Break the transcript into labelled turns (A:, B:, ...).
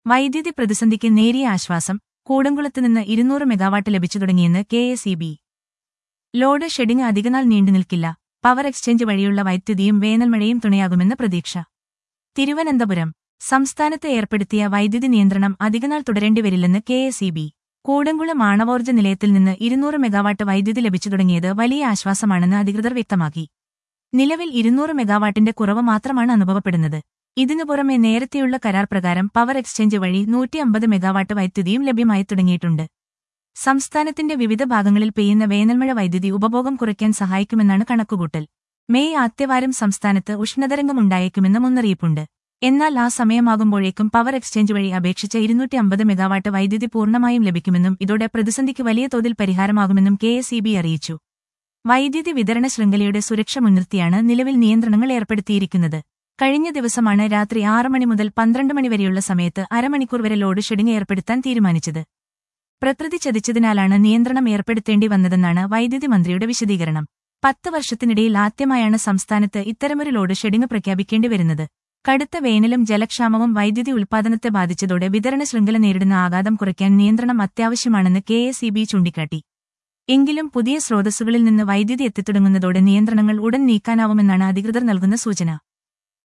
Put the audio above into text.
A: വൈദ്യുതി പ്രതിസന്ധിക്ക് നേരിയ ആശ്വാസം കൂടംകുളത്ത് നിന്ന് ഇരുന്നൂറ് മെഗാവാട്ട് ലഭിച്ചു തുടങ്ങിയെന്ന് K S E B load shedding അധികനാൾ നീണ്ടുനിൽക്കില്ല പവർ എക്സ്ചേഞ്ച് വഴിയുള്ള വൈദ്യുതിയും വേനൽമഴയും തുണയാകുമെന്ന് പ്രതീക്ഷ തിരുവനന്തപുരം സംസ്ഥാനത്ത് ഏർപ്പെടുത്തിയ വൈദ്യുതി നിയന്ത്രണം അധികനാൾ തുടരേണ്ടിവരില്ലെന്ന് K S E B Kudankulam ആണവോർജ്ജ നിലയത്തിൽ നിന്ന് ഇരുന്നൂറ് മെഗാവാട്ട് വൈദ്യുതി ലഭിച്ചു തുടങ്ങിയത് വലിയ ആശ്വാസമാണെന്ന് അധികൃതർ വ്യക്തമാക്കി നിലവിൽ ഇരുന്നൂറ് മെഗാവാട്ടിന്റെ കുറവ് മാത്രമാണ് അനുഭവപ്പെടുന്നത് ഇതിനു പുറമെ നേരത്തെയുള്ള കരാർ പ്രകാരം പവർ എക്സ്ചേഞ്ച് വഴി നൂറ്റി അമ്പത് മെഗാവാട്ട് വൈദ്യുതിയും ലഭ്യമായി തുടങ്ങിയിട്ടുണ്ട് സംസ്ഥാനത്തിന്റെ വിവിധ ഭാഗങ്ങളിൽ പെയ്യുന്ന വേനൽമഴ വൈദ്യുതി ഉപഭോഗം കുറയ്ക്കാൻ സഹായിക്കുമെന്നാണ് കണക്കുകൂട്ടൽ മെയ് ആദ്യവാരം സംസ്ഥാനത്ത് ഉഷ്ണതരംഗമുണ്ടായേക്കുമെന്ന് മുന്നറിയിപ്പുണ്ട് എന്നാൽ ആ സമയമാകുമ്പോഴേക്കും പവർ എക്സ്ചേഞ്ച് വഴി അപേക്ഷിച്ച ഇരുന്നൂറ്റി അമ്പത് മെഗാവാട്ട് വൈദ്യുതി പൂർണ്ണമായും ലഭിക്കുമെന്നും ഇതോടെ പ്രതിസന്ധിക്ക് വലിയ തോതിൽ പരിഹാരമാകുമെന്നും കെ അറിയിച്ചു വൈദ്യുതി വിതരണ ശൃംഖലയുടെ സുരക്ഷ മുൻനിർത്തിയാണ് നിലവിൽ നിയന്ത്രണങ്ങൾ ഏർപ്പെടുത്തിയിരിക്കുന്നത് കഴിഞ്ഞ ദിവസമാണ് രാത്രി ആറ് മണി മുതൽ പന്ത്രണ്ട് മണി വരെയുള്ള സമയത്ത് അരമണിക്കൂർ വരെ ലോഡ് ഷെഡിംഗ് ഏർപ്പെടുത്താൻ തീരുമാനിച്ചത് പ്രകൃതി ചതിച്ചതിനാലാണ് നിയന്ത്രണം ഏർപ്പെടുത്തേണ്ടി വന്നതെന്നാണ് വൈദ്യുതി മന്ത്രിയുടെ വിശദീകരണം പത്ത് വർഷത്തിനിടയിൽ ആദ്യമായാണ് സംസ്ഥാനത്ത് ഇത്തരമൊരു ലോഡ് ഷെഡിംഗ് പ്രഖ്യാപിക്കേണ്ടി വരുന്നത് കടുത്ത വേനലും ജലക്ഷാമവും വൈദ്യുതി ഉൽപ്പാദനത്തെ ബാധിച്ചതോടെ വിതരണ ശൃംഖല നേരിടുന്ന ആഘാതം കുറയ്ക്കാൻ നിയന്ത്രണം അത്യാവശ്യമാണെന്ന് കെ ചൂണ്ടിക്കാട്ടി എങ്കിലും പുതിയ സ്രോതസ്സുകളിൽ നിന്ന് വൈദ്യുതി എത്തിത്തുടങ്ങുന്നതോടെ നിയന്ത്രണങ്ങൾ ഉടൻ നീക്കാനാവുമെന്നാണ് അധികൃതർ നൽകുന്ന സൂചന